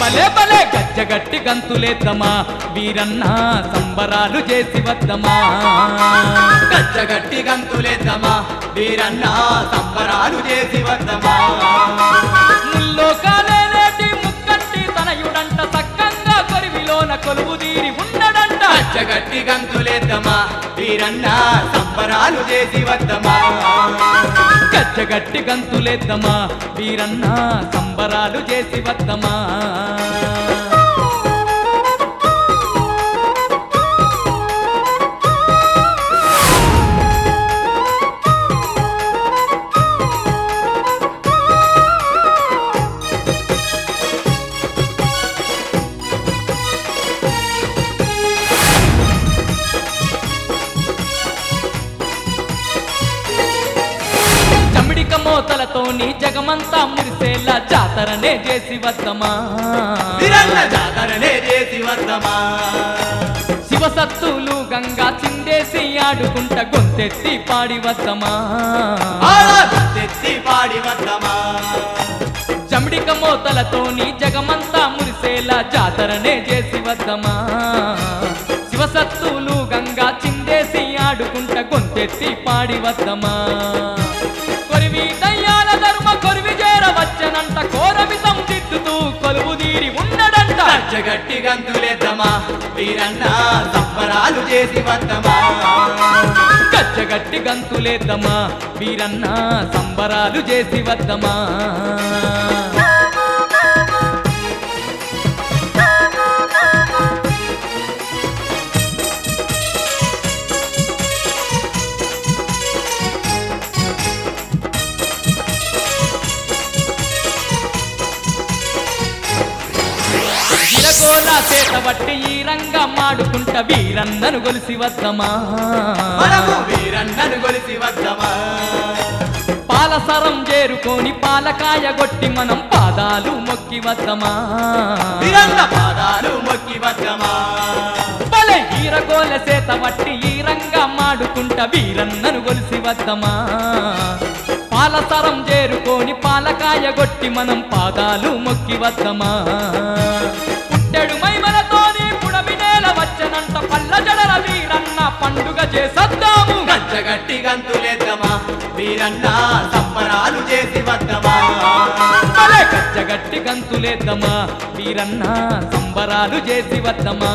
భలే భలే గజ్జగట్టి గంతులేద్దమా వీరన్న సంబరాలు చేసి వద్దమా గచ్చగట్టి గంతులేద్దామా వీరన్న సంబరాలు చేసి వద్దమా ముల్లోకాలేటి ముక్కంటి తనయుడంట సక్కంగా కొరివిలోన కొలువు తీరి ఉన్నడంట గచ్చగట్టి గంతులేద్దామా వీరన్న సంబరాలు చేసి వద్దమా గజ్జగట్టి గంతులేద్దమా వీరన్న సంబరాలు చేసి వద్దమా చమిడిక మోతలతోని జగమంతా మురిసేలా జాతరనే చేసి వద్దమా వీరన్న జాతరనే చేసి వద్దమా శివసత్తులు గంగా చిందేసి ఆడుకుంట గొంతెత్తి పాడి వద్దమా తెత్తి పాడి వద్దమా చమిడిక మోతలతోని జగమంతా మురిసేలా జాతరనే చేసి వద్దమా శివసత్తులు గంగా చిందేసి ఆడుకుంట గొంతెత్తి పాడి వద్దమా కొరివి దయ్యాల ధర్మ కొరివి చేరవచ్చనంట కోరమితం దిద్దుతూ కొలువు తీరి ఉన్నడంట గచ్చగట్టి గంతులేద్దామా వీరన్న సంబరాలు చేసి వద్దమా గచ్చగట్టి గంతులేద్దమా వీరన్న సంబరాలు చేసి వద్దమా గిరగోల చేత బట్టి ఈ రంగా మాడుకుంట వీరన్నను గొలిసి వద్దమా మనము వీరన్నను కొలిసి వద్దమా పాలసరం చేరుకొని పాలకాయ గొట్టి మనం పాదాలు మొక్కి వద్దమా వీరన్న పాదాలు మొక్కి వద్దమా బలే ఈరగోల చేత బట్టి ఈ రంగా మాడుకుంట వీరన్నను గొలిసి వద్దమా పాలసరం చేరుకొని పాలకాయ గొట్టి మనం పాదాలు మొక్కి వద్దమా పుట్టెడు మైమలతోని పుడమి నేల వచ్చనంట పల్ల జడల వీరన్న పండుగ చేసద్దాము గచ్చగట్టి గంతులేద్దామా వీరన్న సంబరాలు చేసి వద్దమా భలే గచ్చగట్టి గంతులేద్దమా వీరన్న సంబరాలు చేసి వద్దమా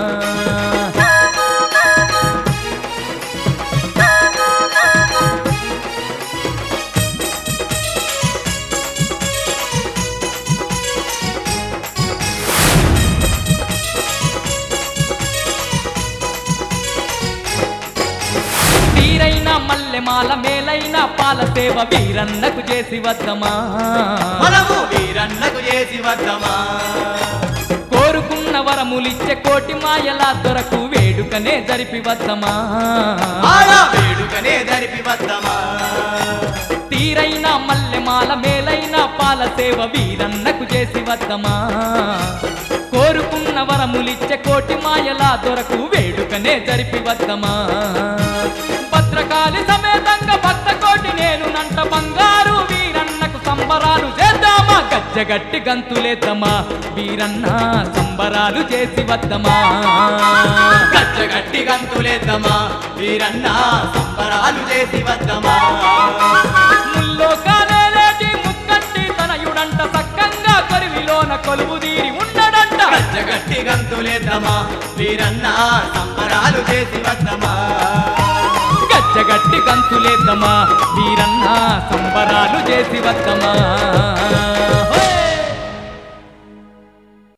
వీరైన మల్లెమాల మేలైన పాల సేవ వీరన్నకు చేసి వద్దమా మనము వీరన్నకు చేసి వద్దమా కోరుకున్న వరములిచ్చే కోటి మాయల దొరకు వేడుకనే జరిపి వద్దమా ఆడ వేడుకనే జరిపి వద్దమా తీరైన మల్లెమాల మేలైన పాల సేవ వీరన్నకు చేసి వద్దమా కోరుకున్న వరములిచ్చే కోటి మాయల దొరకు వేడుకనే జరిపి వద్దమా భద్రకాళి సమేతంగా భక్త కోటి నేను నంట బంగారు వీరన్నకు సంబరాలు చేద్దామా గజ్జగట్టి గంతులేద్దామా వీరన్న సంబరాలు చేసి వద్దమా గచ్చగట్టి గంతులేద్దామా వీరన్న సంబరాలు చేసి వద్దమా ముల్లోకాలేటి ముక్కంటి తనయుడంట సక్కంగా కొరివిలోన కొలువు తీరి ఉండడంట గచ్చగట్టి గంతులేద్దామా వీరన్న సంబరాలు చేసి వద్దమా గచ్చగట్టి గంతులేద్దమా వీరన్న సంబరాలు చేసి వద్దమా హోయ్!